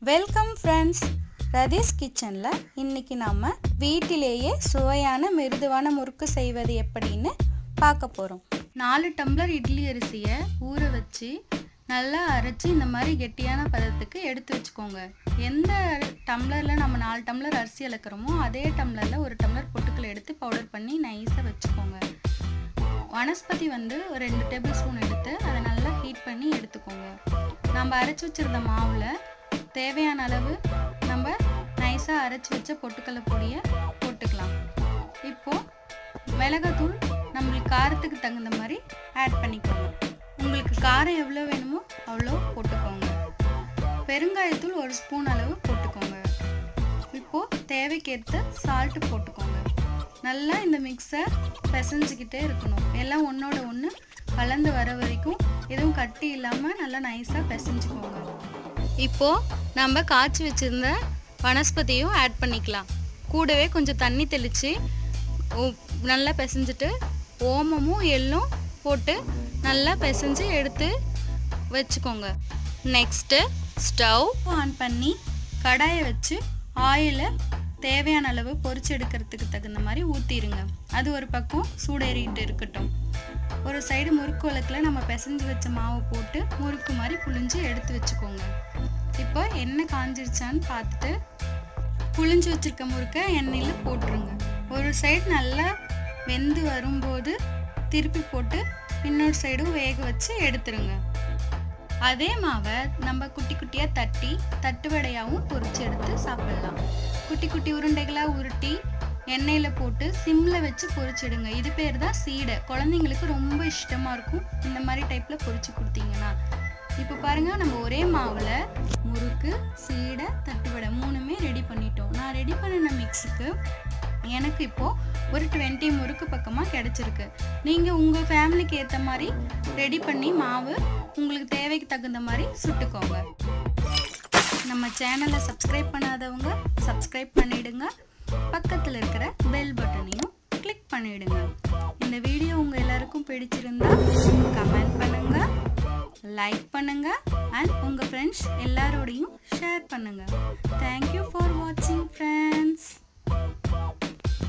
welcome friends Rathees கிச்சனில் இன்றைக்கி நாம் வீட்டிலேயே சுவையான மிருதுவான முறுக்கு செய்வது எப்படின்னு பார்க்க போகிறோம் நாலு டம்ளர் இட்லி அரிசியை ஊற வச்சு நல்லா அரைச்சி இந்த மாதிரி கெட்டியான பதத்துக்கு எடுத்து வச்சுக்கோங்க எந்த டம்ளரில் நம்ம நாலு டம்ளர் அரிசி அளக்கிறோமோ அதே டம்ளரில் ஒரு டம்ளர் பொட்டுக்களை எடுத்து பவுடர் பண்ணி நைஸாக வச்சுக்கோங்க வனஸ்பதி வந்து ஒரு ரெண்டு டேபிள் ஸ்பூன் எடுத்து அதை நல்லா ஹீட் பண்ணி எடுத்துக்கோங்க நம்ம அரைச்சி வச்சிருந்த மாவில் தேவையான அளவு நம்ம நைஸாக அரைச்சி வச்ச பொட்டுக்கடலை பொடியை போட்டுக்கலாம் இப்போது மிளகாத்தூள் நம்மளுக்கு காரத்துக்கு தகுந்த மாதிரி ஆட் பண்ணிக்கோங்க உங்களுக்கு காரம் எவ்வளோ வேணுமோ அவ்வளோ போட்டுக்கோங்க பெருங்காயத்தூள் ஒரு ஸ்பூன் அளவு போட்டுக்கோங்க இப்போது தேவைக்கேற்ற சால்ட்டு போட்டுக்கோங்க நல்லா இந்த மிக்ஸை பிசைஞ்சிக்கிட்டே இருக்கணும் எல்லாம் ஒன்றோட ஒன்று கலந்து வர வரைக்கும் எதுவும் கட்டி இல்லாமல் நல்லா நைஸாக பிசைஞ்சுக்கோங்க இப்போது நம்ம காய்ச்சி வச்சுருந்த வனஸ்பதியும் ஆட் பண்ணிக்கலாம் கூடவே கொஞ்சம் தண்ணி தெளித்து நல்லா பிசைஞ்சிட்டு ஓமமும் எள்ளும் போட்டு நல்லா பிசைஞ்சு எடுத்து வச்சுக்கோங்க நெக்ஸ்ட்டு ஸ்டவ் ஆன் பண்ணி கடாயை வச்சு ஆயிலை தேவையான அளவு பொரிச்சு எடுக்கிறதுக்கு தகுந்த மாதிரி ஊற்றிடுங்க அது ஒரு பக்கம் சூடேறிட்டு இருக்கட்டும் ஒரு சைடு முறுக்கு விளக்கில் நம்ம பிசைஞ்சு வச்ச மாவை போட்டு முறுக்கு மாதிரி புழிஞ்சு எடுத்து வச்சுக்கோங்க இப்போ எண்ணெய் காஞ்சிருச்சான்னு பார்த்துட்டு புழிஞ்சு வச்சிருக்க முறுக்கை எண்ணெயில் போட்டுருங்க ஒரு சைடு நல்லா வெந்து வரும்போது திருப்பி போட்டு இன்னொரு சைடும் வேக வச்சு எடுத்துருங்க அதே மாவை நம்ம குட்டி குட்டியாக தட்டி தட்டு வடையாகவும் பொரிச்சு எடுத்து சாப்பிடலாம் குட்டி குட்டி உருண்டைகளாக உருட்டி எண்ணெயில் போட்டு சிம்மில் வச்சு பொரிச்சிடுங்க இது பேர் தான் சீடை குழந்தைங்களுக்கு ரொம்ப இஷ்டமாக இருக்கும் இந்த மாதிரி டைப்பில் பொரிச்சு கொடுத்தீங்கன்னா இப்போ பாருங்கள் நம்ம ஒரே மாவில் முறுக்கு சீடை தட்டுவடை மூணுமே ரெடி பண்ணிட்டோம் நான் ரெடி பண்ணின மிக்ஸுக்கு எனக்கு இப்போது ஒரு டுவெண்ட்டி முறுக்கு பக்கமாக கிடச்சிருக்கு நீங்கள் உங்கள் ஃபேமிலிக்கு ஏற்ற மாதிரி ரெடி பண்ணி மாவு உங்களுக்கு தேவைக்கு தகுந்த மாதிரி சுட்டுக்கோங்க நம்ம சேனலை சப்ஸ்கிரைப் பண்ணாதவங்க சப்ஸ்கிரைப் பண்ணிடுங்க பக்கத்தில் இருக்கிற பெல் பட்டனையும் கிளிக் பண்ணிடுங்க இந்த வீடியோ உங்கள் எல்லாருக்கும் பிடிச்சிருந்தா கமெண்ட் பண்ணுங்க லைக் பண்ணுங்க அண்ட் உங்கள் ஃப்ரெண்ட்ஸ் எல்லாரோடையும் ஷேர் பண்ணுங்க தேங்க்யூ ஃபார் வாட்சிங் ஃப்ரெண்ட்ஸ்